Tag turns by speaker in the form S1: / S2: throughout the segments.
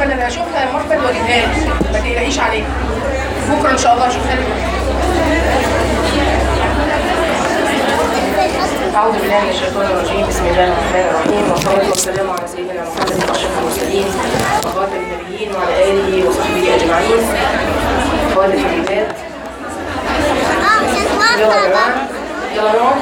S1: احمد انا هشوفها يا ام احمد واجيبها لك ما تقلقيش عليها بكره ان شاء الله اشوفها لك أعوذ بالله من الشيطان الرجيم بسم الله الرحمن الرحيم والصلاة والسلام على سيدنا محمد أشرف المرسلين وخاتم النبيين وعلى آله وصحبه أجمعين أخوات الحبيبات يلا يا جماعة يلا نقعد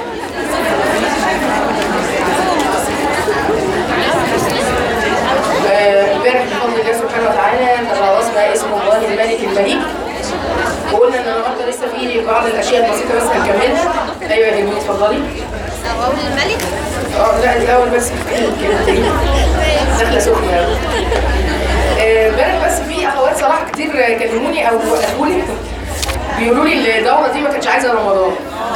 S1: آه، امبارح بفضل الله سبحانه وتعالى تدارسنا اسم الله الملك المليك وقلنا ان النهارده لسه في بعض الاشياء البسيطه بس هنكملها ايوه يا جميل اتفضلي
S2: أقول الملك
S1: اه لا الاول بس كده داخله سخنه أوي. آه، امبارح بس في اخوات صراحه كتير كلموني او قالوا لي بيقولوا لي الدوره دي ما كانتش عايزه رمضان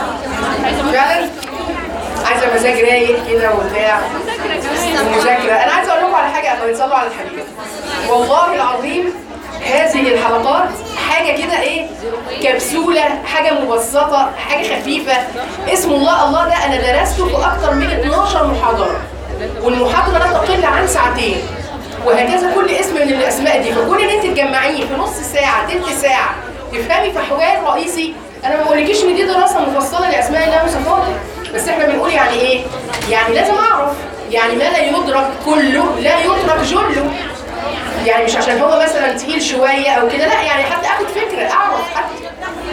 S1: فعلا عايزه مزاج رايق كده وبتاع ومذاكره انا عايزه اقول لكم على حاجه يا اخوات صلوا على الحبيب والله العظيم هذه الحلقات حاجه كده ايه كبسوله حاجه مبسطه حاجه خفيفه اسم الله الله ده انا درسته في اكتر من 12 محاضره والمحاضره لا تقل عن ساعتين وهكذا كل اسم من الاسماء دي فكون ان انت تجمعيه في نص ساعه تلت ساعه تفهمي في حوار رئيسي انا ما بقولكيش ان دي دراسه مفصله لاسماء الله وصفاته بس احنا بنقول يعني ايه يعني لازم اعرف يعني ما لا يدرك كله لا يترك جله يعني مش عشان هو مثلا تقيل شويه او كده لا يعني حتى اخد فكره اعرف حتى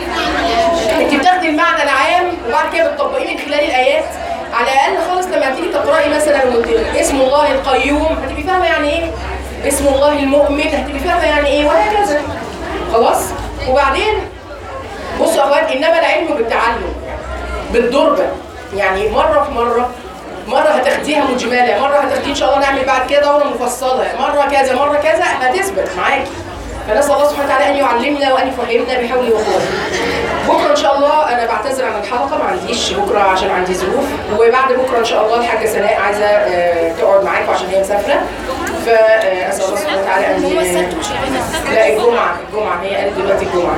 S1: انت بتاخدي المعنى العام وبعد كده بتطبقيه من خلال الايات على الاقل خالص لما تيجي تقراي مثلا وت- اسم الله القيوم هتبقي فاهمه يعني ايه اسم الله المؤمن هتبقي فاهمه يعني ايه وهكذا خلاص وبعدين بصوا يا اخوات انما العلم بالتعلم بالضربه يعني مره في مره مرة هتاخديها مجملة، مرة هتاخدي إن شاء الله نعمل بعد كده دورة مفصلة، مرة كذا مرة كذا هتثبت معاكي. فنسأل الله سبحانه وتعالى أن يعلمنا وأن يفهمنا بحوله وقوته. بكرة إن شاء الله أنا بعتذر عن الحلقة ما عنديش بكرة عشان عندي ظروف، وبعد بكرة إن شاء الله الحاجة سناء عايزة آه، تقعد معاكم عشان هي مسافرة. فأسأل الله سبحانه وتعالى أن لا الجمعة الجمعة هي قالت دلوقتي الجمعة.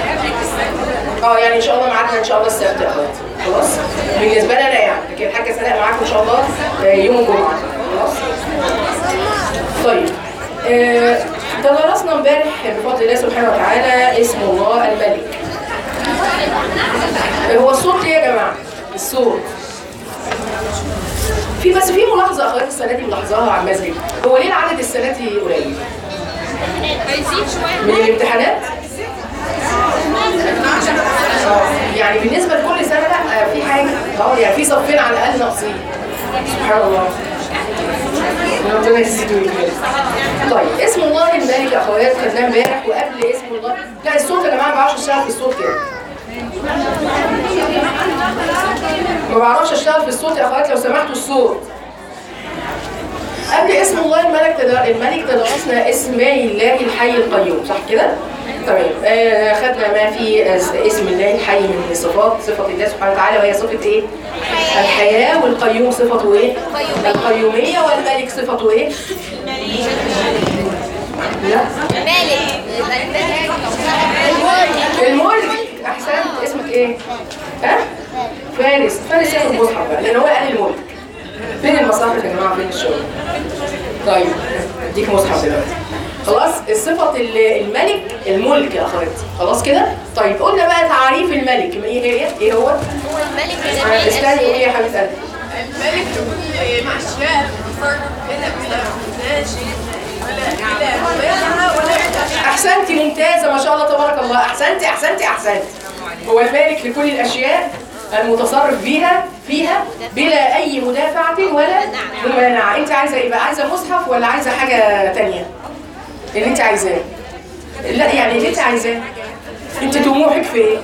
S1: اه يعني ان شاء الله ميعادنا ان شاء الله السبت يا اخواتي خلاص بالنسبه لنا يعني لكن الحاجه سناء معاكم ان شاء الله آه، يوم الجمعه خلاص طيب آه، تدرسنا امبارح بفضل الله سبحانه وتعالى اسم الله الملك هو الصوت ايه يا جماعه الصوت في بس في ملاحظه اخواتي السنه دي ملاحظاها على المسجد هو ليه العدد السنه دي قليل
S2: هيزيد شوية
S1: من الامتحانات آه، يعني بالنسبه لكل سنه لا آه، في حاجه اه يعني في صفين على الاقل ناقصين سبحان الله ربنا يزيد ويبارك طيب اسم الله الملك يا اخوات خدناه امبارح وقبل اسم الله لا الصوت يا جماعه ما بعرفش اشتغل في الصوت كده ما بعرفش اشتغل في الصوت يا اخوات لو سمحتوا الصوت قبل اسم الله الملك تدر... الملك تدرسنا اسمي الله الحي القيوم صح كده؟ تمام آه خدنا ما في آه، اسم الله الحي من صفات صفة الله سبحانه وتعالى وهي صفة ايه؟ الحياة والقيوم صفته ايه؟ القيومية والملك صفته ايه؟ لا
S2: مالك
S1: الملك احسنت اسمك ايه؟ ها؟ فارس فارس ياخد مصحف بقى لان هو قال الملك فين المصاحف يا جماعه فين الشغل؟ طيب اديك مصحف دلوقتي خلاص الصفة ال- الملك الملك يا اخواتي خلاص كده؟ طيب قلنا بقى تعريف الملك ايه هي؟ ايه هو؟
S2: هو الملك
S1: آه،
S2: جميع
S1: استني قولي
S2: الأشياء
S1: يا حبيبة قلبي
S3: الملك كل أشياء فرق بلا بلا لا شيء ولا بلا ولا ولا
S1: احسنتي ممتازه ما شاء الله تبارك الله احسنتي احسنتي احسنتي هو المالك لكل الاشياء المتصرف بيها فيها بلا اي مدافعه ولا ممانعه انت عايزه ايه بقى عايزه مصحف ولا عايزه حاجه تانية اللي انت عايزاه لا يعني اللي انت عايزاه انت طموحك في ايه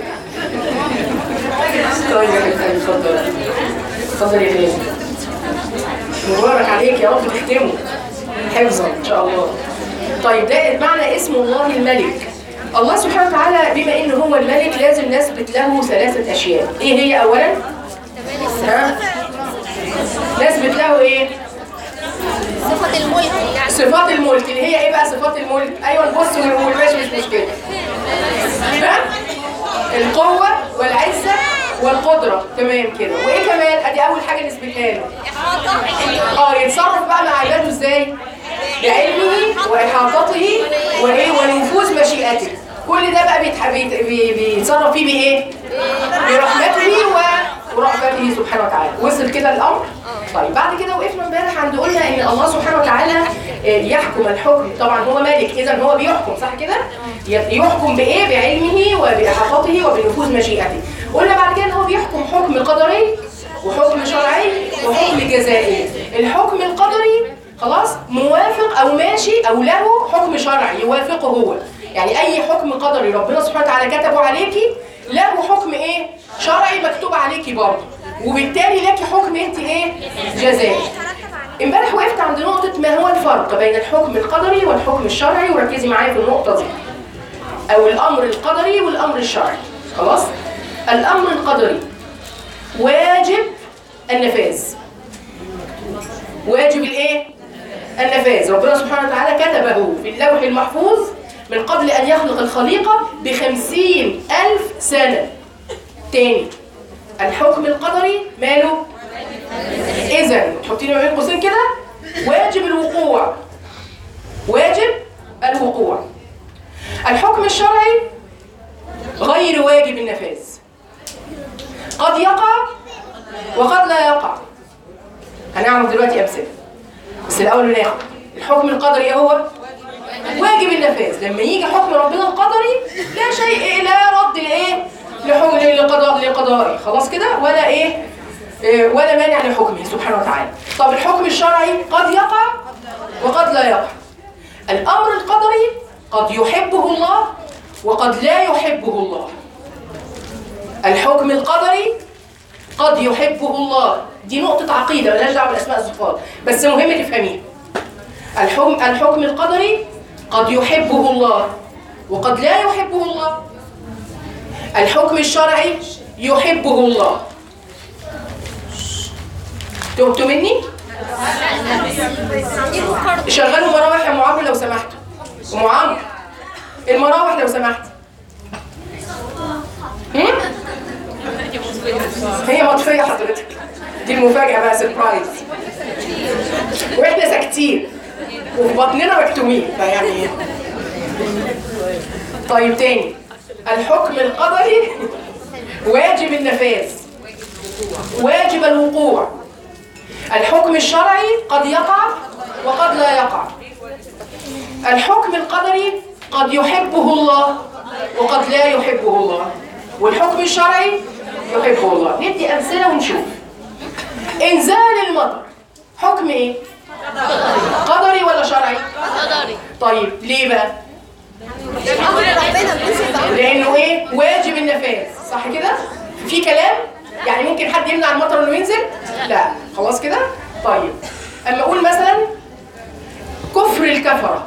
S1: طيب يا حبيبتي اتفضل اتفضل يا فندم مبارك عليك يا رب تختمه حفظا ان شاء الله طيب ده معنى اسم الله الملك الله سبحانه وتعالى بما انه هو الملك لازم نثبت له ثلاثة اشياء ايه هي اولا ها نثبت له ايه
S2: صفة الملك يعني
S1: صفات الملك اللي هي ايه بقى صفات الملك ايوه نبص ونقول ماشي مش مشكله ها القوه والعزه والقدره تمام كده وايه كمان ادي اول حاجه نثبتها له
S2: إحاطة
S1: اه يتصرف بقى مع عباده ازاي بعلمه واحاطته وايه ونفوذ مشيئته كل ده بقى بيتح- بيت- بي- بيتصرف فيه بايه برحمته و- ورحمته سبحانه وتعالى وصل كده الامر طيب بعد كده وقفنا امبارح عند قلنا ان الله سبحانه وتعالى آه، يحكم الحكم طبعا هو مالك اذا هو بيحكم صح كده ي- يحكم بايه بعلمه وباحاطته وبنفوذ مشيئته قلنا بعد كده ان هو بيحكم حكم قدري وحكم شرعي وحكم جزائي الحكم القدري خلاص موافق او ماشي او له حكم شرعي يوافقه هو يعني اي حكم قدري ربنا سبحانه وتعالى كتبه عليكي له حكم ايه شرعي مكتوب عليكي برضه وبالتالي لك حكم انت ايه جزائي امبارح وقفت عند نقطة ما هو الفرق بين الحكم القدري والحكم الشرعي وركزي معايا في النقطة دي أو الأمر القدري والأمر الشرعي خلاص الأمر القدري واجب النفاذ واجب الايه النفاذ ربنا سبحانه وتعالى كتبه في اللوح المحفوظ من قبل أن يخلق الخليقة بخمسين ألف سنة تاني الحكم القدري ماله إذا تحطيني ما بين قوسين كده واجب الوقوع واجب الوقوع الحكم الشرعي غير واجب النفاذ قد يقع وقد لا يقع هنعرف دلوقتي أمثلة بس الأول ناخد الحكم القدري إيه هو واجب النفاذ لما يجي حكم ربنا القدري لا شيء لا رد لايه لحكم لقضاء لقضائه خلاص كده ولا ايه إيه، ولا مانع لحكمه سبحانه وتعالى طب الحكم الشرعي قد يقع وقد لا يقع الامر القدري قد يحبه الله وقد لا يحبه الله الحكم القدري قد يحبه الله دي نقطة عقيدة ملهاش دعوة بالأسماء الصفات بس مهم تفهميها الحكم الحكم القدري قد يحبه الله وقد لا يحبه الله الحكم الشرعي يحبه الله تهتوا مني؟ شغلوا مراوح يا ام عمرو لو سمحتوا ام عمرو المراوح لو سمحت هم؟ هي مطفيه حضرتك دي المفاجاه بقى سربرايز واحنا ساكتين وفي بطننا مكتومين فيعني طيب تاني الحكم القدري واجب النفاذ واجب الوقوع الحكم الشرعي قد يقع وقد لا يقع الحكم القدري قد يحبه الله وقد لا يحبه الله والحكم الشرعي يحبه الله ندي أمثلة ونشوف إنزال المطر حكم إيه؟ قدري ولا شرعي؟
S2: قدري
S1: طيب ليه بقى؟
S2: ربنا بينزل
S1: لانه ايه واجب النفاذ صح كده في كلام يعني ممكن حد يمنع المطر انه ينزل لا خلاص كده طيب اما اقول مثلا كفر الكفره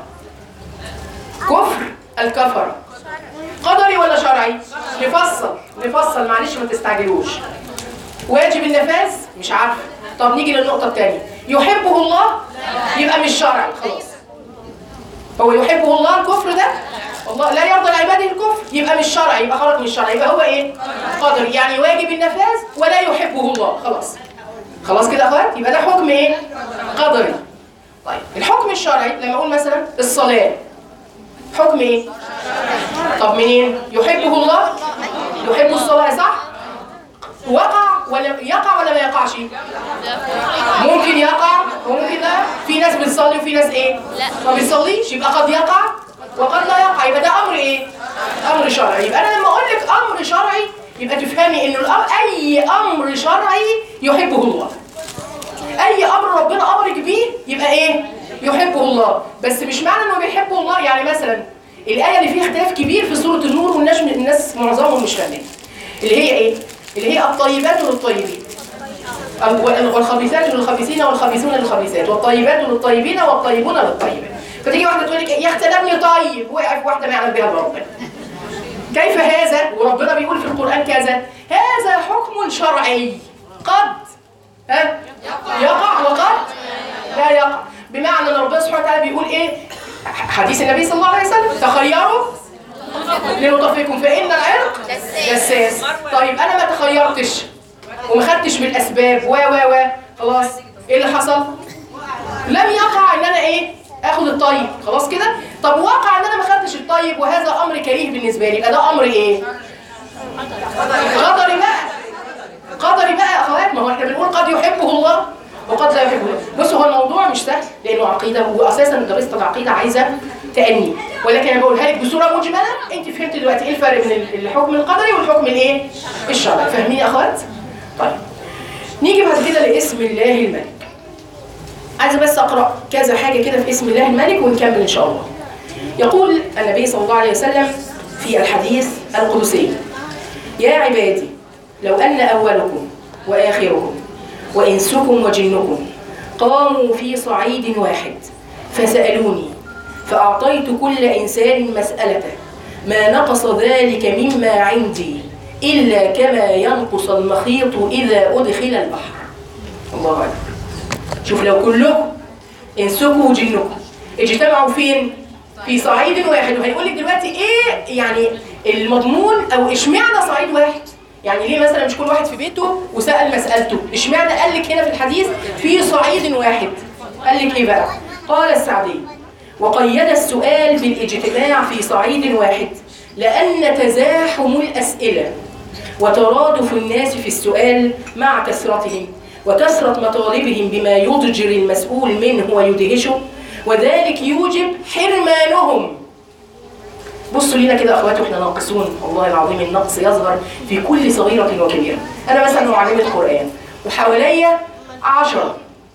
S1: كفر الكفره قدري ولا شرعي نفصل نفصل معلش ما تستعجلوش واجب النفاذ مش عارفه طب نيجي للنقطه الثانيه يحبه الله يبقى مش شرعي خلاص هو يحبه الله الكفر ده الله لا يرضى لعباده الكفر يبقى مش شرعي يبقى خرج من الشرع يبقى هو ايه قدر يعني واجب النفاذ ولا يحبه الله خلاص خلاص كده يا اخوات يبقى ده حكم ايه قدري طيب الحكم الشرعي لما اقول مثلا الصلاه حكم ايه طب منين يحبه الله يحب الصلاه صح وقع ولا يقع ولا ما يقعش ممكن يقع وممكن لا في ناس بتصلي وفي ناس ايه
S2: لا.
S1: ما بيصليش يبقى قد يقع وقد لا يقع يبقى ده امر ايه امر شرعي يبقى انا لما اقول لك امر شرعي يبقى تفهمي انه الأمر اي امر شرعي يحبه الله اي امر ربنا امرك بيه يبقى ايه يحبه الله بس مش معنى انه بيحبه الله يعني مثلا الايه اللي فيها اختلاف كبير في سوره النور والناس الناس معظمهم مش فاهمين اللي هي ايه اللي هي الطيبات للطيبين والخبيثات للخبيثين والخبيثون للخبيثات والطيبات للطيبين والطيبون للطيبات فتيجي واحده تقول لك يا اختي ده ابني طيب وقع في واحده ما يعلم بها الا ربنا كيف هذا وربنا بيقول في القران كذا هذا حكم شرعي قد ها يقع وقد لا يقع بمعنى ان ربنا سبحانه وتعالى بيقول ايه حديث النبي صلى الله عليه وسلم تخيروا لنطفئكم فان العرق جساس طيب انا ما تخيرتش وما خدتش بالاسباب و و و خلاص ايه اللي حصل لم يقع ان انا ايه اخد الطيب خلاص كده طب واقع ان انا ما خدتش الطيب وهذا امر كريه بالنسبه لي يبقى ده امر ايه قدري بقى قدري بقى يا اخوات ما هو احنا بنقول قد يحبه الله وقد لا يحبه الله بصوا هو الموضوع مش سهل لانه عقيده واساسا دراسه العقيده عايزه تأني ولكن انا بقولها لك بصوره مجمله انت فهمت دلوقتي ايه الفرق بين الحكم القدري والحكم الايه الشرعي فاهمين يا اخوات طيب نيجي بعد كده لاسم الله الملك عايزه بس اقرا كذا حاجه كده في اسم الله الملك ونكمل ان شاء الله يقول النبي صلى الله عليه وسلم في الحديث القدسي يا عبادي لو أن أولكم وآخركم وإنسكم وجنكم قاموا في صعيد واحد فسألوني فأعطيت كل إنسان مسألته ما نقص ذلك مما عندي إلا كما ينقص المخيط إذا أدخل البحر الله أكبر شوف لو كلكم إنسكم وجنكم اجتمعوا فين؟ في صعيد واحد وهيقول لك دلوقتي ايه يعني المضمون او اشمعنى صعيد واحد يعني ليه مثلا مش كل واحد في بيته وسال مسالته اشمعنى قال لك هنا في الحديث في صعيد واحد قال لك ايه بقى قال السعدي وقيد السؤال بالاجتماع في صعيد واحد لان تزاحم الاسئله وترادف الناس في السؤال مع كثرتهم وكثرة مطالبهم بما يضجر المسؤول منه ويدهشه وذلك يوجب حرمانهم بصوا لينا كده اخواتي واحنا ناقصون والله العظيم النقص يظهر في كل صغيرة وكبيرة انا مثلا معلمة قرآن وحواليا 10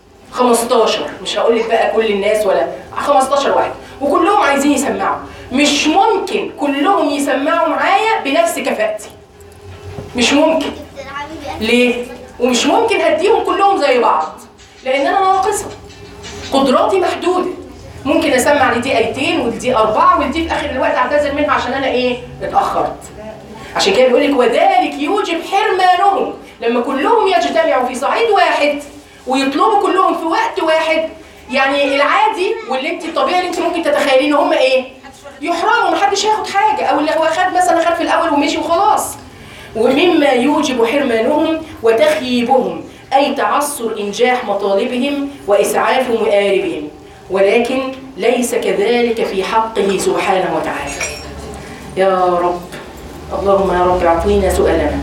S1: 15 مش هقول لك بقى كل الناس ولا 15 واحد وكلهم عايزين يسمعوا مش ممكن كلهم يسمعوا معايا بنفس كفاءتي مش ممكن ليه؟ ومش ممكن اديهم كلهم زي بعض لان انا ناقصه قدراتي محدوده ممكن اسمع لدي ايتين ولدي اربعه ولدي في اخر الوقت اعتذر منها عشان انا ايه اتاخرت عشان كده بيقول لك وذلك يوجب حرمانهم لما كلهم يجتمعوا في صعيد واحد ويطلبوا كلهم في وقت واحد يعني العادي واللي انت الطبيعي اللي انت ممكن تتخيلين هم ايه يحرموا محدش هياخد حاجه او اللي هو خد مثلا خد في الاول ومشي وخلاص ومما يوجب حرمانهم وتخييبهم أي تعثر إنجاح مطالبهم وإسعاف مآربهم ولكن ليس كذلك في حقه سبحانه وتعالى يا رب اللهم يا رب اعطينا سؤالنا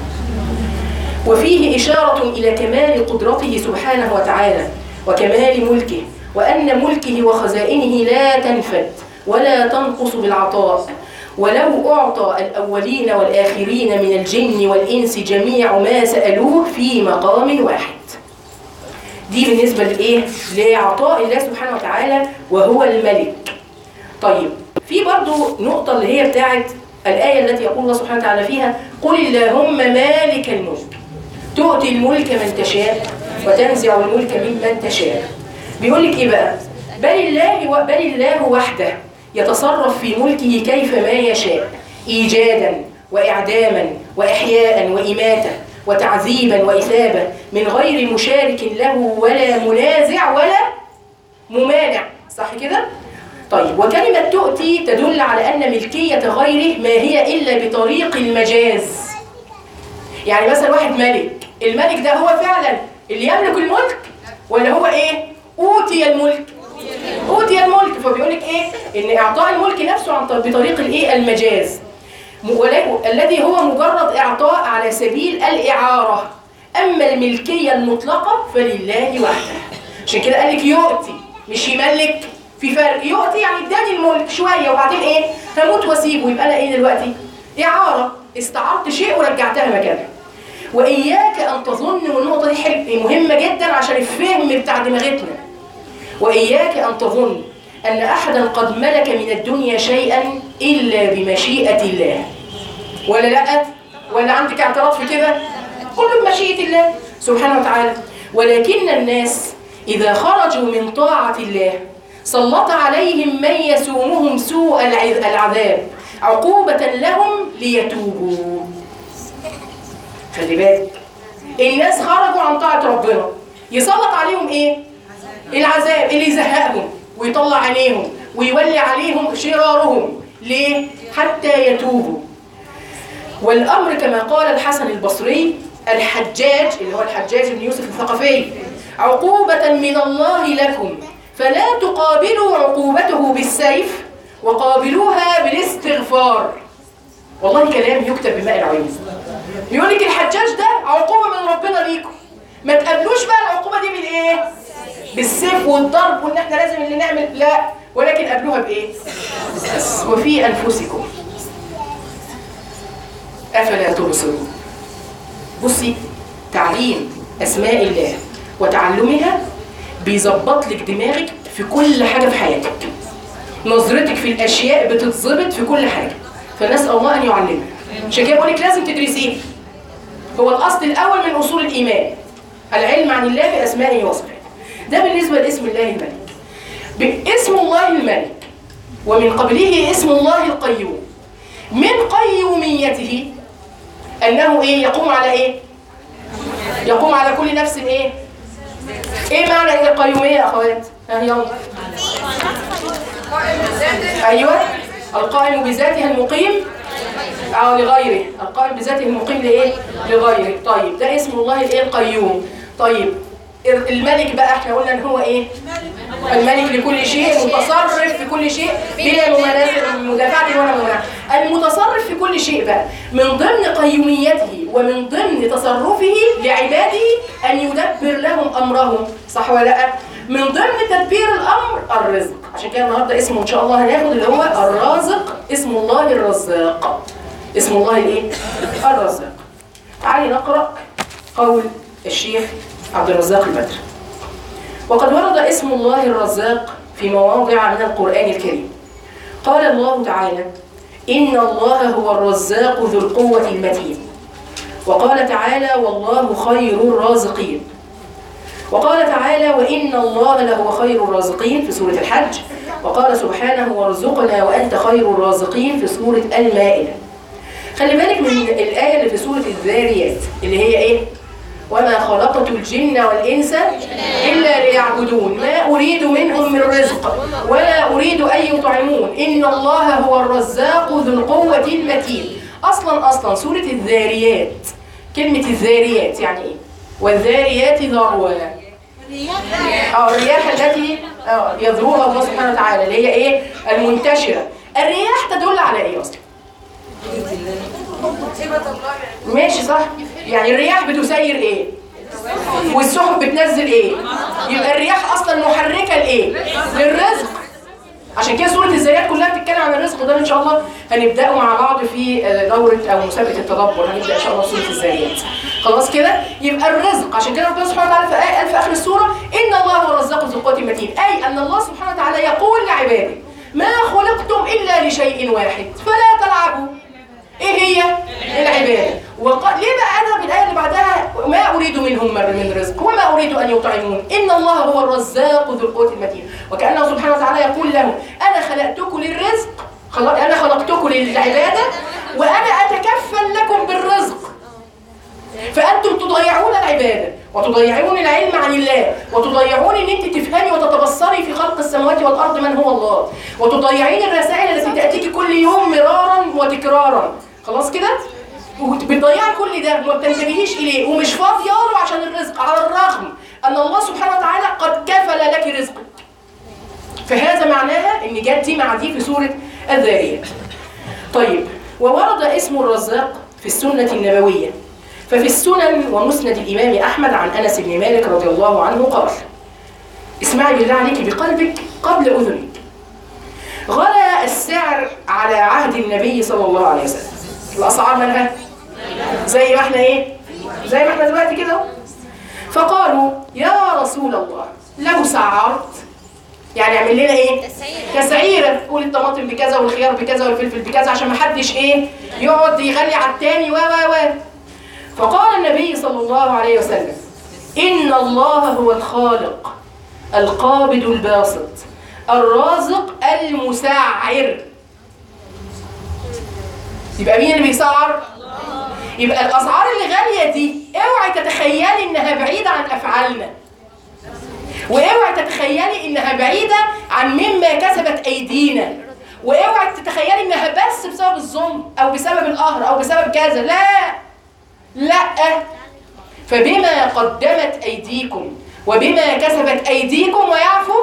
S1: وفيه إشارة إلى كمال قدرته سبحانه وتعالى وكمال ملكه وأن ملكه وخزائنه لا تنفد ولا تنقص بالعطاء ولو أعطى الأولين والآخرين من الجن والإنس جميع ما سألوه في مقام واحد دي بالنسبة لإيه؟ لعطاء الله سبحانه وتعالى وهو الملك طيب في برضو نقطة اللي هي بتاعت الآية التي يقول الله سبحانه وتعالى فيها قل اللهم مالك الملك تؤتي الملك من تشاء وتنزع الملك ممن تشاء بيقول لك إيه بقى؟ بل الله بل الله وحده يتصرف في ملكه كيف ما يشاء إيجادا وإعداما وإحياء وإماتة وتعذيبا وإثابة من غير مشارك له ولا منازع ولا ممانع صح كده؟ طيب وكلمة تؤتي تدل على أن ملكية غيره ما هي إلا بطريق المجاز يعني مثلا واحد ملك الملك ده هو فعلا اللي يملك الملك ولا هو إيه؟ أوتي الملك أوتي الملك فبيقول لك إيه؟ إن إعطاء الملك نفسه عن طريق بطريق الإيه؟ المجاز ولكن- الذي هو مجرد إعطاء على سبيل الإعارة أما الملكية المطلقة فلله وحده عشان كده قال لك يؤتي مش يملك في فرق يؤتي يعني اداني الملك شوية وبعدين إيه؟ هموت واسيبه يبقى أنا إيه دلوقتي؟ إعارة استعرت شيء ورجعتها مكانها وإياك أن تظن والنقطة دي حل- مهمة جدا عشان الفهم بتاع دماغتنا وإياك أن تظن أن أحدا قد ملك من الدنيا شيئا إلا بمشيئة الله ولا لا؟ ولا عندك اعتراض في كده؟ كله بمشيئة الله سبحانه وتعالى ولكن الناس إذا خرجوا من طاعة الله سلط عليهم من يسومهم سوء العذ- العذاب عقوبة لهم ليتوبوا خلي بالك الناس خرجوا عن طاعة ربنا يسلط عليهم ايه؟ العذاب اللي يزهقهم ويطلع عينيهم ويولي عليهم شرارهم ليه؟ حتى يتوبوا والأمر كما قال الحسن البصري الحجاج اللي هو الحجاج بن يوسف الثقفي عقوبة من الله لكم فلا تقابلوا عقوبته بالسيف وقابلوها بالاستغفار والله كلام يكتب بماء العيون يقول لك الحجاج ده عقوبه من ربنا ليكم ما تقابلوش بقى العقوبه دي بالايه بالسيف والضرب وان احنا لازم اللي نعمل لا ولكن قابلوها بايه بس وفي انفسكم افلا تبصرون بصي تعليم اسماء الله وتعلمها بيظبط لك دماغك في كل حاجه في حياتك نظرتك في الاشياء بتتظبط في كل حاجه فنسال الله ان يعلمها عشان كده بقول لك لازم تدرسيه هو الاصل الاول من اصول الايمان العلم عن الله باسمائه وصفاته ده بالنسبه لاسم الله الملك باسم الله الملك ومن قبله اسم الله القيوم من قيوميته انه ايه يقوم على ايه يقوم على كل نفس ايه ايه معنى ايه القيوميه يا اخوات ها يلا ايوه القائم بذاته المقيم او لغيره القائم بذاته المقيم لايه لغيره طيب ده اسم الله الايه القيوم طيب الملك بقى احنا قلنا ان هو ايه الملك لكل شيء متصرف في كل شيء بلا ممانعة مدافعة ولا ممانعة المتصرف في كل شيء بقى من ضمن قيوميته ومن ضمن تصرفه لعباده أن يدبر لهم أمرهم صح ولا لا؟ من ضمن تدبير الأمر الرزق عشان كده النهارده اسمه إن شاء الله هناخد اللي هو الرازق اسم الله الرزاق اسم الله الايه؟ الرزاق تعالي نقرأ قول الشيخ عبد الرزاق البدر وقد ورد اسم الله الرزاق في مواضع من القرآن الكريم قال الله تعالى إن الله هو الرزاق ذو القوة المتين وقال تعالى والله خير الرازقين وقال تعالى وإن الله لهو خير الرازقين في سورة الحج وقال سبحانه وارزقنا وأنت خير الرازقين في سورة المائدة خلي بالك من الآية اللي في سورة الذاريات اللي هي إيه؟ وما خلقت الجن والإنس إلا ليعبدون ما أريد منهم من رزق ولا أريد أن يطعمون إن الله هو الرزاق ذو القوة المتين أصلا أصلا سورة الذاريات كلمة الذاريات يعني إيه؟ والذاريات ذروا اه الرياح التي اه يذروها الله سبحانه وتعالى اللي هي ايه المنتشرة الرياح تدل على ايه اصلا ماشي صح يعني الرياح بتسير ايه والسحب بتنزل ايه يبقى الرياح اصلا محركه لايه للرزق عشان كده سوره الذريات كلها بتتكلم عن الرزق وده ان شاء الله هنبداه مع بعض في دوره او مسابقه التدبر هنبدا ان شاء الله في سوره الذريات خلاص كده يبقى الرزق عشان كده ربنا سبحانه وتعالى في آية قال في اخر السوره ان الله هو الرزاق ذو القوه المتين اي ان الله سبحانه وتعالى يقول لعباده ما خلقتم الا لشيء واحد فلا تلعبوا ايه هي العباده وقال ليه بقى انا بالايه اللي بعدها ما اريد منهم من رزق وما اريد ان يطعمون ان الله هو الرزاق ذو القوه المتين وكانه سبحانه وتعالى يقول لهم انا خلقتكم للرزق خلق انا خلقتكم للعباده وانا اتكفل لكم بالرزق فانتم تضيعون العباده وتضيعون العلم عن الله وتضيعون ان انت تفهمي وتتبصري في خلق السماوات والارض من هو الله وتضيعين الرسائل التي تاتيك كل يوم مرارا وتكرارا خلاص كده بتضيعي كل ده وما بتنتبهيش اليه ومش فاضيه له عشان الرزق على الرغم ان الله سبحانه وتعالى قد كفل لك رزقك فهذا معناها ان جت دي مع دي في سوره الذاريات طيب وورد اسم الرزاق في السنه النبويه ففي السنن ومسند الامام احمد عن انس بن مالك رضي الله عنه قال اسمعي بالله عليك بقلبك قبل اذنك غلا السعر على عهد النبي صلى الله عليه وسلم الاسعار مالها زي ما احنا ايه زي ما احنا دلوقتي كده فقالوا يا رسول الله لو سعرت يعني اعمل لنا ايه تسعيره قول الطماطم بكذا والخيار بكذا والفلفل بكذا عشان ما حدش ايه يقعد يغلي على التاني و و و فقال النبي صلى الله عليه وسلم ان الله هو الخالق القابض الباسط الرازق المسعر يبقى مين اللي بيسعر يبقى الاسعار اللي غاليه دي اوعي تتخيلي انها بعيده عن افعالنا واوعي تتخيلي انها بعيده عن مما كسبت ايدينا واوعي تتخيلي انها بس بسبب الظلم او بسبب القهر او بسبب كذا لا لا فبما قدمت ايديكم وبما كسبت ايديكم ويعفو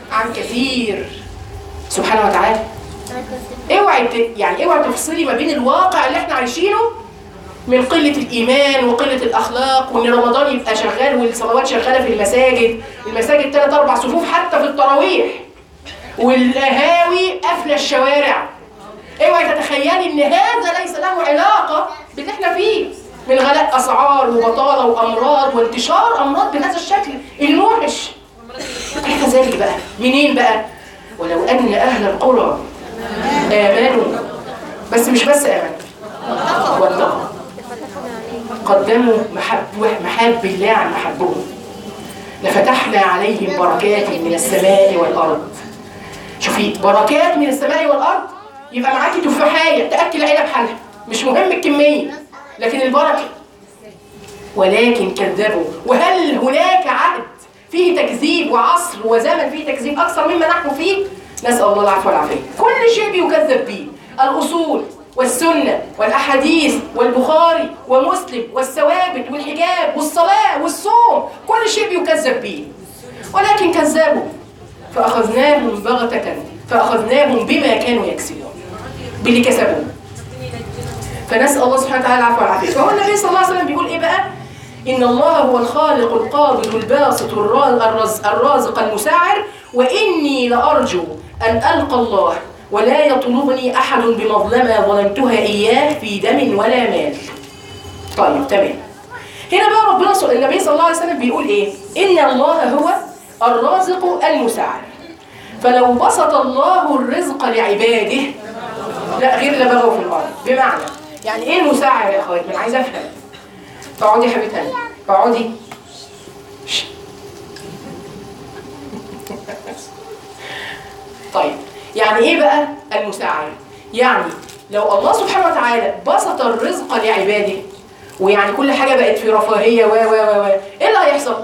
S1: عن كثير سبحانه وتعالى اوعي ت- يعني اوعي تفصلي ما بين الواقع اللي احنا عايشينه من قلة الإيمان وقلة الأخلاق وإن رمضان يبقى شغال والصلوات شغالة في المساجد المساجد ثلاث أربع صفوف حتى في التراويح والقهاوي قافلة الشوارع اوعي تتخيلي إن هذا ليس له علاقة باللي احنا فيه من غلاء أسعار وبطالة وأمراض وانتشار أمراض بهذا الشكل الموحش كيف ذلك بقى؟ منين بقى؟ ولو أن أهل القرى آمنوا بس مش بس آمنوا واتقوا قدموا محب محب الله عن محبهم لفتحنا عليهم بركات من السماء والأرض شوفي بركات من السماء والأرض يبقى معاكي تفاحية تأكل عيلة بحالها مش مهم الكمية لكن البركة ولكن كذبوا وهل هناك عهد فيه تكذيب وعصر وزمن فيه تكذيب أكثر مما نحن فيه نسأل الله العفو والعافية كل شيء بيكذب به الأصول والسنة والأحاديث والبخاري ومسلم والثوابت والحجاب والصلاة والصوم كل شيء بيكذب به ولكن كذبوا فأخذناهم بغتة فأخذناهم بما كانوا يكسبون باللي كسبوه فنسأل الله سبحانه وتعالى العفو والعافية فهو النبي صلى الله عليه وسلم بيقول إيه بقى؟ إن الله هو الخالق القابض الباسط الرا- الرز- الرازق المساعر وإني لأرجو أن ألقى الله ولا يطلبني أحد بمظلمة ظلمتها إياه في دم ولا مال طيب تمام هنا بقى ربنا ص- النبي صلى الله عليه وسلم بيقول إيه؟ إن الله هو الرازق المساعر فلو بسط الله الرزق لعباده لا غير لبغوا في الارض بمعنى يعني ايه المساعر يا اخوات انا عايزه افهم اقعدي يا حبيبتي هاني. اقعدي شش. طيب يعني ايه بقى المساعر يعني لو الله سبحانه وتعالى بسط الرزق لعباده ويعني كل حاجه بقت في رفاهيه و و و و ايه اللي هيحصل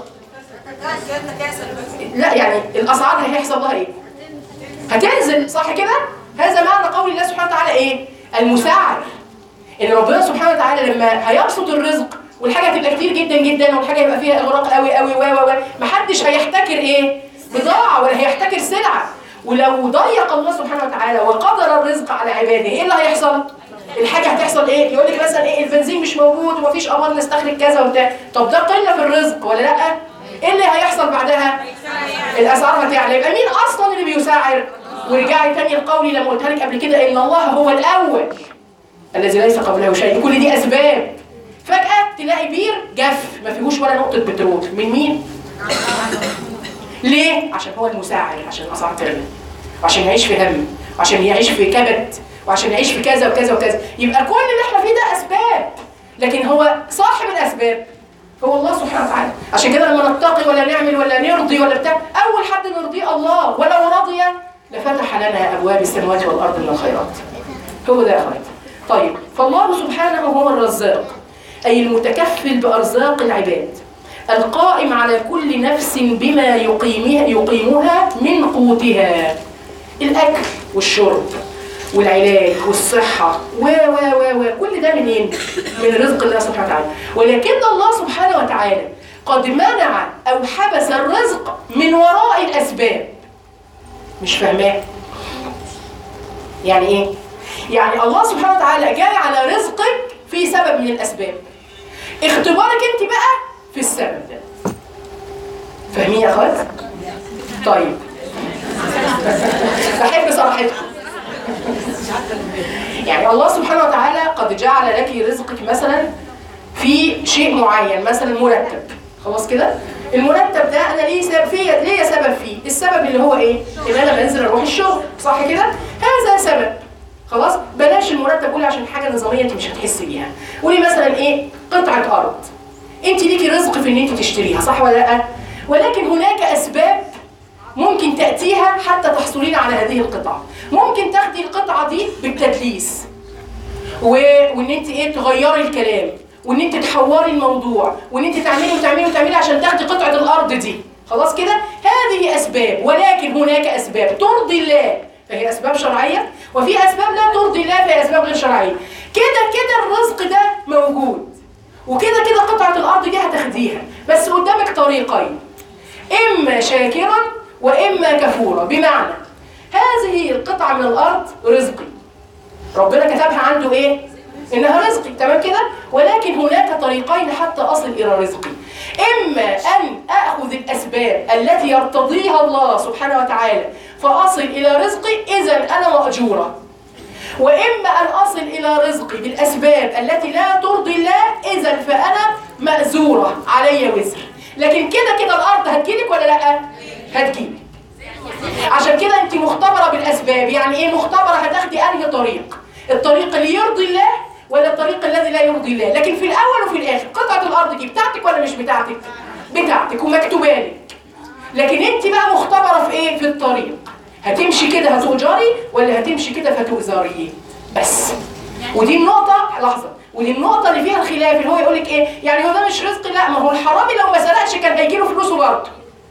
S1: لا يعني الاسعار هيحصل لها ايه هتنزل صح كده هذا معنى قول الله سبحانه وتعالى ايه المساعر ان ربنا سبحانه وتعالى لما هيبسط الرزق والحاجه تبقى كتير جدا جدا والحاجه يبقى فيها اغراق قوي قوي و و و محدش هيحتكر ايه بضاعه ولا هيحتكر سلعه ولو ضيق الله سبحانه وتعالى وقدر الرزق على عباده ايه اللي هيحصل الحاجه هتحصل ايه يقول لك مثلا ايه البنزين مش موجود ومفيش امر نستخرج كذا وبتاع طب ده قله في الرزق ولا لا ايه اللي هيحصل بعدها الاسعار هتعلى يبقى مين اصلا اللي بيسعر ورجعي تاني لقولي لما قلت لك قبل كده ان الله هو الاول الذي ليس قبله شيء كل دي اسباب فجاه تلاقي بير جف ما فيهوش ولا نقطه بترول من مين ليه عشان هو المساعر عشان الاسعار تغلى وعشان يعيش في هم وعشان يعيش في كبد وعشان يعيش في كذا وكذا وكذا يبقى كل اللي احنا فيه ده اسباب لكن هو صاحب الاسباب هو الله سبحانه وتعالى عشان كده لما نتقي ولا نعمل ولا نرضي ولا بتاع اول حد نرضيه الله ولو رضي لفتح لنا ابواب السماوات والارض من الخيرات هو ده يا اخواتي طيب فالله سبحانه هو الرزاق اي المتكفل بارزاق العباد القائم على كل نفس بما يقيمها يقيمها من قوتها الاكل والشرب والعلاج والصحة و و و و كل ده منين؟ من رزق الله سبحانه وتعالى ولكن الله سبحانه وتعالى قد منع أو حبس الرزق من وراء الأسباب مش فاهماه يعني إيه؟ يعني الله سبحانه وتعالى جاي على رزقك في سبب من الأسباب اختبارك أنت بقى في السبب ده فاهمين يا أخوات؟ طيب بحب صراحتكم يعني الله سبحانه وتعالى قد جعل لك رزقك مثلا في شيء معين مثلا مرتب خلاص كده المرتب ده انا ليه سبب فيه ليه سبب فيه السبب اللي هو ايه ان انا بنزل اروح الشغل صح كده هذا سبب خلاص بلاش المرتب قولي عشان حاجه نظاميه انت مش هتحسي بيها قولي مثلا ايه قطعه ارض انت ليكي رزق في ان انت تشتريها صح ولا لا ولكن هناك اسباب ممكن تأتيها حتى تحصلين على هذه القطعة ممكن تاخدي القطعة دي بالتدليس و... وان انت ايه تغيري الكلام وان انت تحوري الموضوع وان انت تعملي وتعملي وتعملي عشان تاخدي قطعة الارض دي خلاص كده هذه اسباب ولكن هناك اسباب ترضي الله فهي اسباب شرعية وفي اسباب لا ترضي الله فهي اسباب غير شرعية كده كده الرزق ده موجود وكده كده قطعة الارض دي هتاخديها بس قدامك طريقين اما شاكرا واما كفورا بمعنى هذه القطعه من الارض رزقي ربنا كتبها عنده ايه انها رزقي تمام كده ولكن هناك طريقين حتى اصل الى رزقي اما ان اخذ الاسباب التي يرتضيها الله سبحانه وتعالى فاصل الى رزقي اذا انا ماجوره واما ان اصل الى رزقي بالاسباب التي لا ترضي الله اذا فانا مازوره علي وزر لكن كده كده الارض هتجيلك ولا لا هتجيلك عشان كده انت مختبره بالاسباب يعني ايه مختبره هتاخدي انهي طريق الطريق اللي يرضي الله ولا الطريق الذي لا يرضي الله لكن في الاول وفي الاخر قطعه الارض دي بتاعتك ولا مش بتاعتك بتاعتك ومكتوبه لك لكن انت بقى مختبره في ايه في الطريق هتمشي كده هتؤجري ولا هتمشي كده فتؤذري بس ودي النقطة لحظة ودي النقطة اللي فيها الخلاف اللي هو يقول لك ايه؟ يعني هو ده مش رزق لا ما هو الحرامي لو ما سرقش كان هيجي له فلوسه برضه.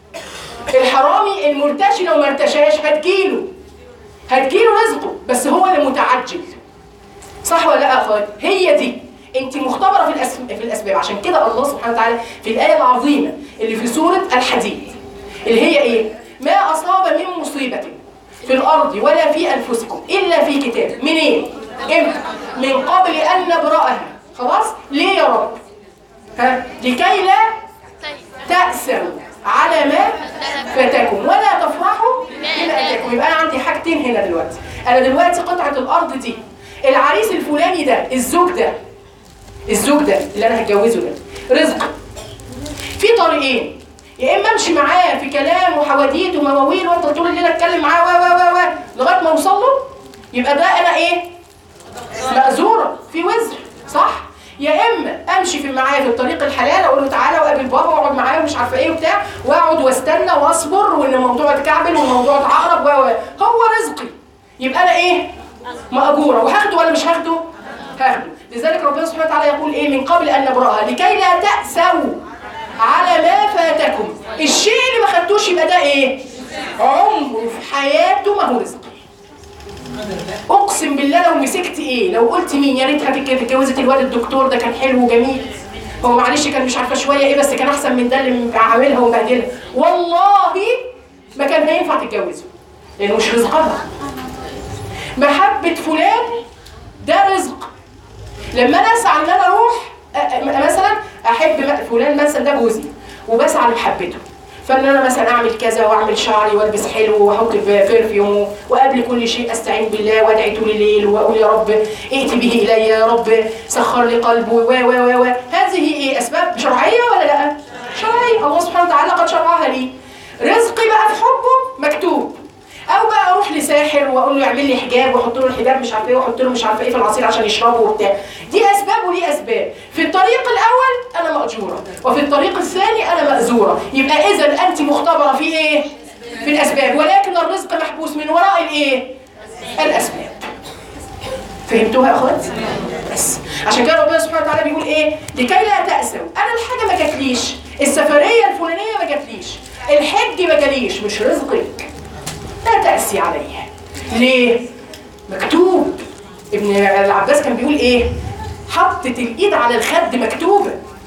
S1: الحرامي المرتشي لو ما ارتشاش هتجيله هتجيله رزقه بس هو اللي متعجل. صح ولا لا يا اخوات؟ هي دي انت مختبره في الأسب... في الاسباب عشان كده الله سبحانه وتعالى في الايه العظيمه اللي في سوره الحديد اللي هي ايه؟ ما اصاب من مصيبه في الارض ولا في انفسكم الا في كتاب منين؟ امتى؟ من قبل ان نبراها خلاص؟ ليه يا رب؟ ها؟ لكي لا تأسوا على ما فاتكم ولا تفرحوا بما اتاكم يبقى انا عندي حاجتين هنا دلوقتي انا دلوقتي قطعه الارض دي العريس الفلاني ده الزوج ده الزوج ده اللي انا هتجوزه ده رزق في طريقين يا اما امشي معاه في كلام وحواديت ومواويل وافضل طول الليل اتكلم معاه و و و و لغايه ما اوصل له يبقى ده انا ايه؟ مأزوره في وزر صح؟ يا اما امشي في معاه في الطريق الحلال اقول له تعالى وقابل بابا واقعد معاه ومش عارفه ايه وبتاع واقعد واستنى واصبر وان الموضوع اتكعبل والموضوع اتعقرب و و هو رزقي يبقى انا ايه؟ مأجوره وهاخده ولا مش هاخده؟ هاخده لذلك ربنا سبحانه وتعالى يقول ايه من قبل ان نبراها لكي لا تأسوا على ما فاتكم الشيء اللي ما خدتوش يبقى ده ايه؟ عمره في حياته ما هو رزق اقسم بالله لو مسكت ايه لو قلت مين يا ريتها كانت اتجوزت الواد الدكتور ده كان حلو وجميل هو معلش كان مش عارفه شويه ايه بس كان احسن من ده اللي عاملها ومبهدلها والله ما كان هينفع تتجوزه لانه مش رزقها محبه فلان ده رزق لما انا اسعى ان انا اروح أ- أ- مثلا احب م- فلان مثلا ده جوزي وبسعى لمحبته فان انا مثلا اعمل كذا واعمل شعري والبس حلو واحط برفيوم وقبل كل شيء استعين بالله وادعي طول الليل واقول يا رب ائت به الي يا رب سخر لي قلبه و و و و هذه ايه اسباب شرعيه ولا لا؟ شرعيه الله سبحانه وتعالى قد شرعها لي رزقي بقى في حبه مكتوب او بقى اروح لساحر واقول له يعمل لي حجاب واحط له الحجاب مش عارفه ايه واحط له مش عارفه ايه في العصير عشان يشربه وبتاع دي اسباب ودي اسباب في الطريق الاول انا ماجوره وفي الطريق الثاني انا ماذوره يبقى اذا انت مختبره في ايه في الاسباب ولكن الرزق محبوس من وراء الايه الاسباب فهمتوها يا اخوات بس عشان كده ربنا سبحانه وتعالى بيقول ايه لكي لا تأسوا انا الحاجه ما جاتليش السفريه الفلانيه ما جاتليش الحج ما جاليش مش رزقك لا تأسي عليه ليه؟ مكتوب ابن العباس كان بيقول ايه؟ حطت الايد على الخد مكتوبة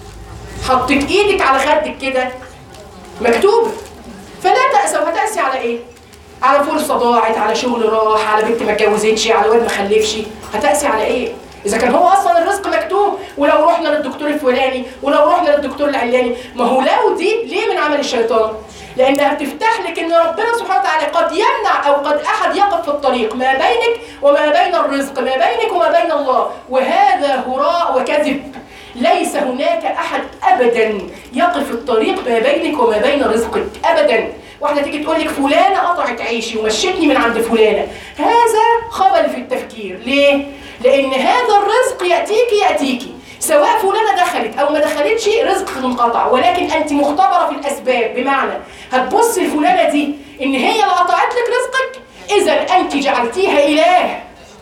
S1: حطت ايدك على خدك كده مكتوبة فلا تأسى وهتأسي على ايه؟ على فرصة ضاعت على شغل راح على بنت ما اتجوزتش على واد ما خلفش هتأسي على ايه؟ إذا كان هو أصلا الرزق مكتوب ولو رحنا للدكتور الفلاني ولو رحنا للدكتور العلاني ما هو لو دي ليه من عمل الشيطان؟ لأنها بتفتح لك إن ربنا سبحانه وتعالى قد يمنع أو قد أحد يقف في الطريق ما بينك وما بين الرزق ما بينك وما بين الله وهذا هراء وكذب ليس هناك أحد أبدا يقف الطريق ما بينك وما بين رزقك أبدا واحدة تيجي تقول لك فلانة قطعت عيشي ومشتني من عند فلانة هذا خبل في التفكير ليه؟ لأن هذا الرزق يأتيك يأتيكي سواء فلانة دخلت أو ما دخلتش رزق منقطع ولكن أنت مختبرة في الأسباب بمعنى هتبص الفلانة دي إن هي اللي قطعت لك رزقك إذا أنت جعلتيها إله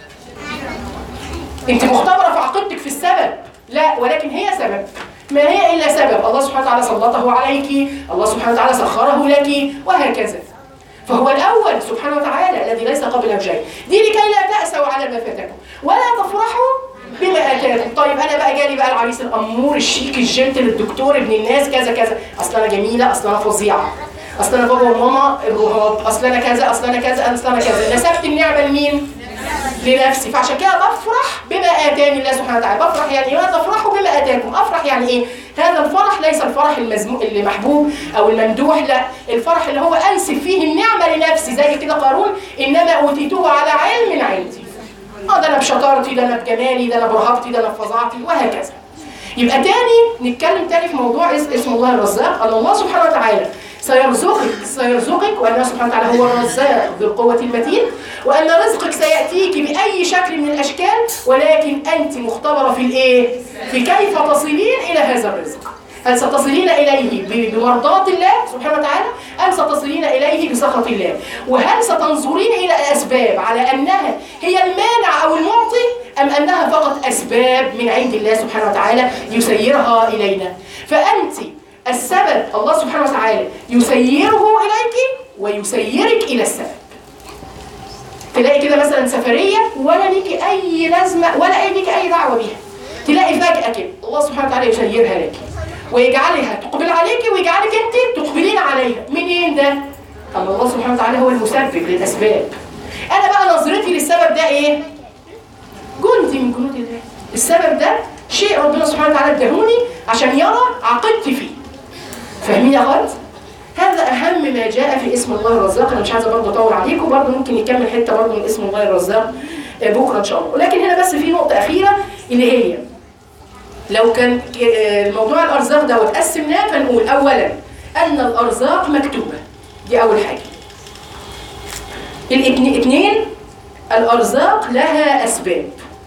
S1: انت مختبره في عقيدتك في السبب لا ولكن هي سبب ما هي الا سبب الله سبحانه وتعالى سلطه عليك الله سبحانه وتعالى سخره لك وهكذا فهو الاول سبحانه وتعالى الذي ليس قبله شيء دي لكي لا تاسوا على ما فاتكم ولا تفرحوا بما اتاكم طيب انا بقى جالي بقى العريس الامور الشيك الجنتل الدكتور ابن الناس كذا كذا اصل انا جميله اصل انا فظيعه اصل انا بابا وماما الرهاب اصل انا كذا اصل انا كذا اصل انا كذا نسبت النعمه لمين؟ لنفسي فعشان كده بفرح بما اتاني الله سبحانه وتعالى بفرح يعني ايه تفرحوا بما اتاكم افرح يعني ايه هذا الفرح ليس الفرح المزمو... اللي محبوب او الممدوح لا الفرح اللي هو انسب فيه النعمه لنفسي زي كده قارون انما اوتيته على علم عندي اه ده انا بشطارتي ده انا بجمالي ده انا برهبتي ده انا بفظاعتي وهكذا يبقى تاني نتكلم تاني في موضوع اس- اسم الله الرزاق ان الله سبحانه وتعالى سيرزقك سيرزقك وان سبحانه وتعالى هو الرزاق ذو القوة المتين وان رزقك سيأتيك بأي شكل من الاشكال ولكن انت مختبرة في الايه؟ في كيف تصلين الى هذا الرزق هل ستصلين إليه ب- بمرضاة الله سبحانه وتعالى أم ستصلين إليه بسخط الله وهل ستنظرين إلى الأسباب على أنها هي المانع أو المعطي أم أنها فقط أسباب من عند الله سبحانه وتعالى يسيرها إلينا فأنت السبب الله سبحانه وتعالى يسيره إليك ويسيرك إلى السبب تلاقي كده مثلا سفريه ولا ليكي اي لازمه ولا اي ليكي اي دعوه بيها تلاقي فجاه كده الله سبحانه وتعالى يسيرها لك ويجعلها تقبل عليكي ويجعلك انت تقبلين عليها منين ده؟ أما الله سبحانه وتعالى هو المسبب للاسباب انا بقى نظرتي للسبب ده ايه؟ جندي من جنود الله السبب ده شيء ربنا سبحانه وتعالى اداهوني عشان يرى عقيدتي فيه فاهمين يا اخوات؟ هذا اهم ما جاء في اسم الله الرزاق انا مش عايزه برضه اطول عليكم برضه ممكن نكمل حته برضه من اسم الله الرزاق آه، بكره ان شاء الله ولكن هنا بس في نقطه اخيره اللي هي لو كان آه، موضوع الارزاق ده وتقسمناه فنقول اولا ان الارزاق مكتوبه دي اول حاجه الاثنين اثنين الارزاق لها اسباب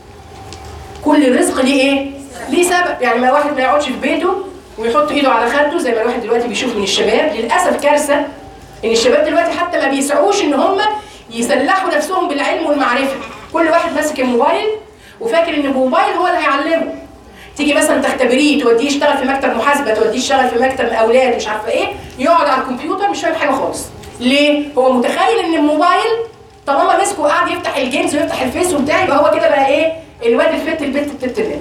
S1: كل رزق ليه ايه؟ ليه سبب يعني ما واحد ما يقعدش في بيته ويحط ايده على خده زي ما الواحد دلوقتي بيشوف من الشباب للاسف كارثه ان الشباب دلوقتي حتى ما بيسعوش ان هم يسلحوا نفسهم بالعلم والمعرفه كل واحد ماسك الموبايل وفاكر ان الموبايل هو اللي هيعلمه تيجي مثلا تختبريه توديه يشتغل في مكتب محاسبه توديه يشتغل في مكتب مقاولات مش عارفه ايه يقعد على الكمبيوتر مش فاهم حاجه خالص ليه هو متخيل ان الموبايل طالما مسكه وقعد يفتح الجيمز ويفتح الفيس وبتاع يبقى هو كده بقى ايه الواد الفت البت التت النت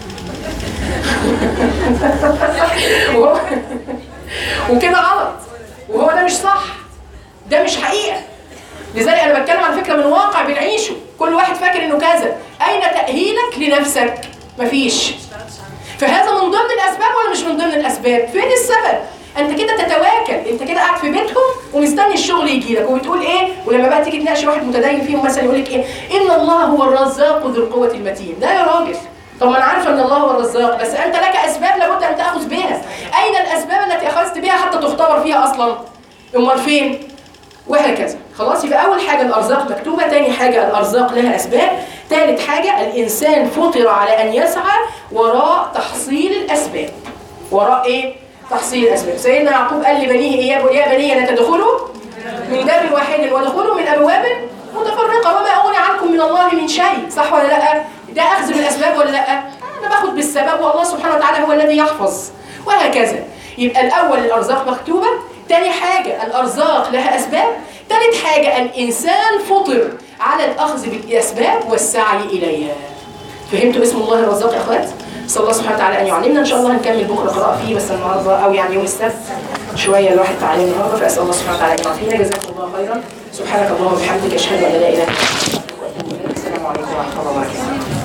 S1: وهو وكده غلط وهو ده مش صح ده مش حقيقه لذلك انا بتكلم على فكره من واقع بنعيشه كل واحد فاكر انه كذا اين تاهيلك لنفسك مفيش فهذا من ضمن الاسباب ولا مش من ضمن الاسباب فين السبب انت كده تتواكل انت كده قاعد في بيتهم ومستني الشغل يجي لك وبتقول ايه ولما بقى تيجي تناقش واحد متدين فيهم مثلا يقول لك ايه ان الله هو الرزاق ذو القوه المتين ده يا راجل طب ما انا عارفه ان الله هو الرزاق بس انت لك اسباب لابد ان تاخذ بها اين الاسباب التي اخذت بها حتى تختبر فيها اصلا امال فين وهكذا خلاص يبقى اول حاجه الارزاق مكتوبه تاني حاجه الارزاق لها اسباب ثالث حاجه الانسان فطر على ان يسعى وراء تحصيل الاسباب وراء ايه تحصيل الاسباب سيدنا يعقوب قال لبنيه إيه يا بني لا تدخلوا من باب واحد وادخلوا من ابواب متفرقه وما اغني عنكم من الله من شيء صح ولا لا ده اخذ بالاسباب ولا لا انا باخد بالسبب والله سبحانه وتعالى هو الذي يحفظ وهكذا يبقى الاول الارزاق مكتوبه تاني حاجه الارزاق لها اسباب تالت حاجه الانسان فطر على الاخذ بالاسباب والسعي اليها فهمتوا اسم الله الرزاق يا اخوات صلى الله سبحانه وتعالى ان يعلمنا ان شاء الله هنكمل بكره قراءه فيه بس النهارده او يعني يوم السبت شويه الواحد تعلم النهارده فاسال الله سبحانه وتعالى ان يعافينا جزاكم الله خيرا سبحانك اللهم وبحمدك اشهد ان لا اله الا انت السلام عليكم ورحمه الله وبركاته